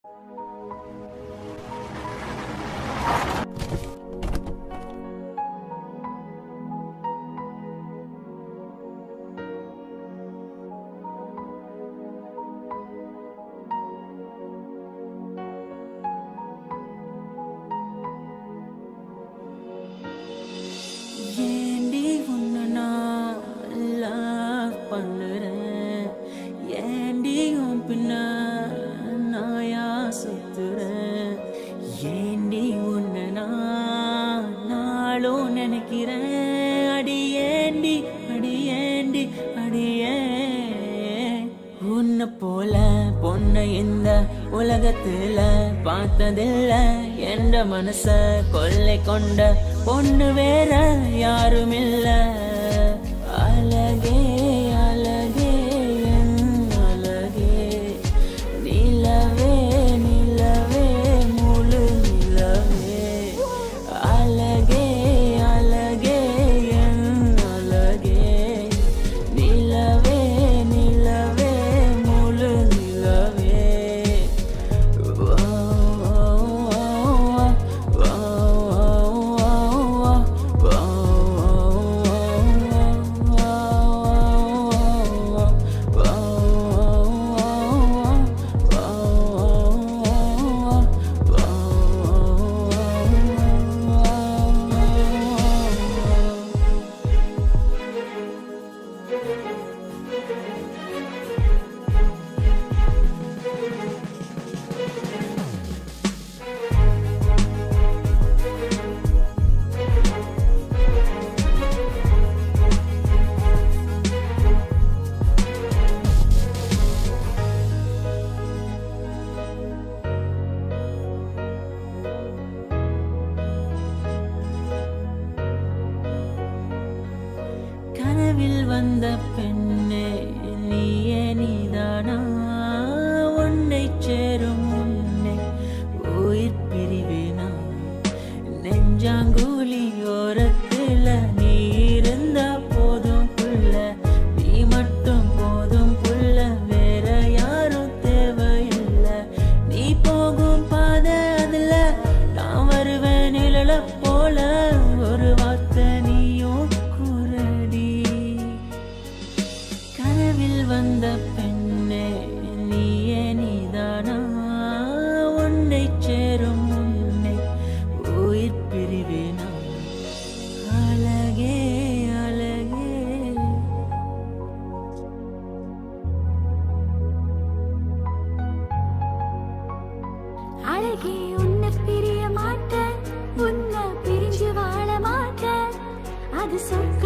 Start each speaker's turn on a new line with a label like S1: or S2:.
S1: ஏண்டி உன்னை நான் love பண்ணுறேன் ஏண்டி உன் பின்ன நாயா சுத்துறேன் ஏண்டி உன்னை நான் நாளும் நினைக்கிறேன் அடி ஏண்டி அடி ஏண்டி அடியே உன்னை போல பொண்ணை இந்த உலகத்துல பார்த்ததில்ல என்ற மனச கொள்ளை கொண்ட பொண்ணு வேற யாரும் இல்ல அழகே அழகே என் அழகே நிலவே நிலவே முழு நிலவே அழகே அழகே என் அழகே நிலவே நிலவே முழு நிலவே கனவில் வந்த பெண்ணே நீயே நீதானா உன்னை சேரும் உன்னை உயிர் பிரிவேனா நெஞ்சாங்குழி ஓரத்துல நீ இருந்தா போதும் புள்ள நீ மட்டும் போதும் புள்ள வேற யாரும் தேவையில்லை நீ போகும் பாதை அதுல நான் வருவேன் நிழல போல ஒரு வார்த்தை நீயும் குரடி கனவில் வந்த பெண்ணே நீயே நீதானா உன்னை சேரும் உன்னை உயிர் பிரிவேனா அழகே அழகே
S2: அழகே உன்னை பிரிய மாட்டேன் உன்னை பிரிஞ்சு வாழ மாட்டேன் அது சொர்க்க